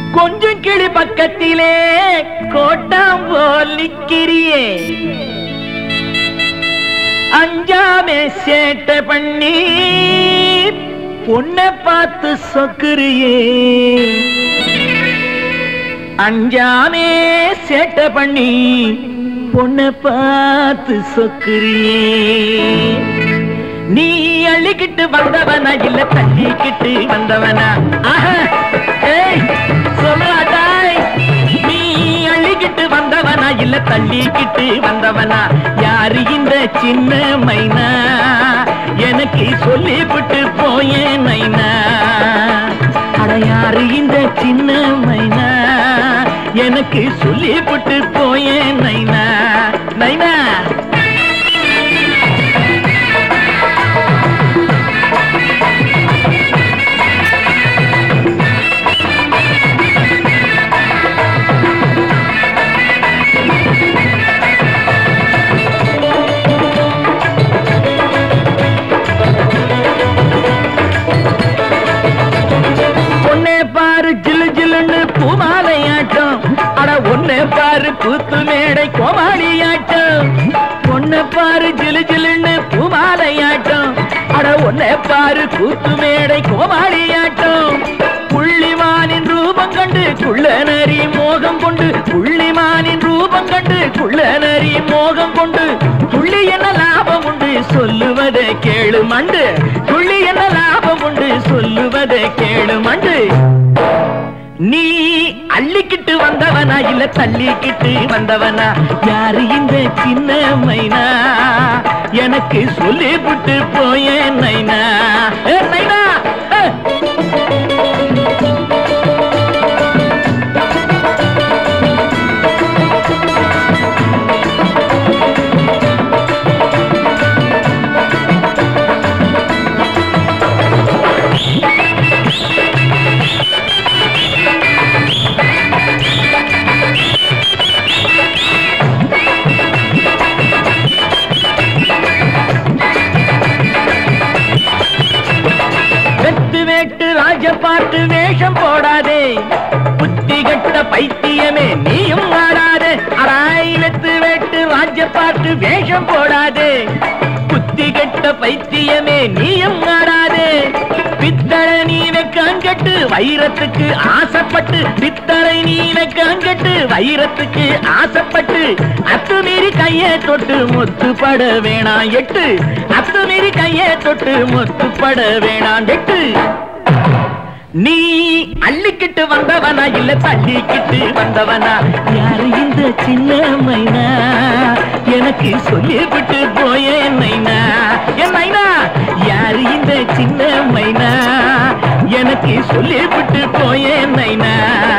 கொஞ்சம் கிளி பக்கத்திலே கோட்டாம் போல் நிக்கிறியே அஞ்சாமே சேட்டை பண்ணி பொண்ணை பார்த்து சொக்குறியே அஞ்சாமே சேட்டை பண்ணி பொண்ணை பார்த்து சொக்குறியே நீ அள்ளிக்கிட்டு வந்தவனா இல்ல தள்ளிக்கிட்டு வந்தவனா ஆஹா, ஏய், சொல்றாடாய். நீ அள்ளிக்கிட்டு வந்தவனா இல்ல தள்ளிக்கிட்டு வந்தவனா யாரு இந்த சின்ன மைனா எனக்கு சொல்லிவிட்டு போயே நைனா அட யாரு இந்த சின்ன மைனா எனக்கு சொல்லிவிட்டு போயே நைனா நைனா பொண்ணே பாரு ஜில்லு ஜில்லுன்னு பூமாலையாட்டம் அட ஒன்னே பாரு கூத்து மேடை கோமாளியாட்டம் பொண்ணை பாரு ஜிலு ஜிலுன்னு பூமாலையாட்டம் அட ஒன்னே பாரு கூத்து மேடை கோமாளியாட்டம் புள்ளிமானின் ரூபம் கண்டு குள்ள நரி மோகம் கொண்டு புள்ளிமானின் ரூபம் கண்டு குள்ள நரி மோகம் கொண்டு புள்ளி என்ன லாபம் உண்டு சொல்லுவதை கேளு மண்டு புள்ளி என்ன லாபம் உண்டு சொல்லுவதை கேளு மண்டு நீ அள்ளிக்கிட்டு வந்தவனா இல்ல தள்ளிக்கிட்டு வந்தவனா யாரு இந்த சின்ன மைனா எனக்கு சொல்லிவிட்டு போய நைனா ஏ, நைனா ஏ. வெத்து வேட்டு ராஜ பாட்டு வேஷம் போடாதே புத்தி கட்ட பைத்தியமே நீயும் ஆடாதே அராய் வெத்து வேட்டு ராஜ பாட்டு வேஷம் போடாதே புத்தி கட்ட பைத்தியமே நீயும் ஆடாதே பித்தளை நீ வைக்காங்கட்டு வைரத்துக்கு ஆசைப்பட்டு பித்தளை நீ வைக்காங்கட்டு வைரத்துக்கு ஆசைப்பட்டு அத்துமீறி கையை தொட்டு முத்துப்பட வேணாம் எட்டு அத்துமீறி கையை தொட்டு முத்துப்பட வேணாம் எட்டு நீ அள்ளிக்கிட்டு வந்தவனா இல்ல தள்ளிக்கிட்டு வந்தவனா யாரு இந்த சின்ன மைனா எனக்கு சொல்லிவிட்டு போய நைனா என் நைனா யாரு இந்த சின்ன மைனா எனக்கு சொல்லிவிட்டு போய நைனா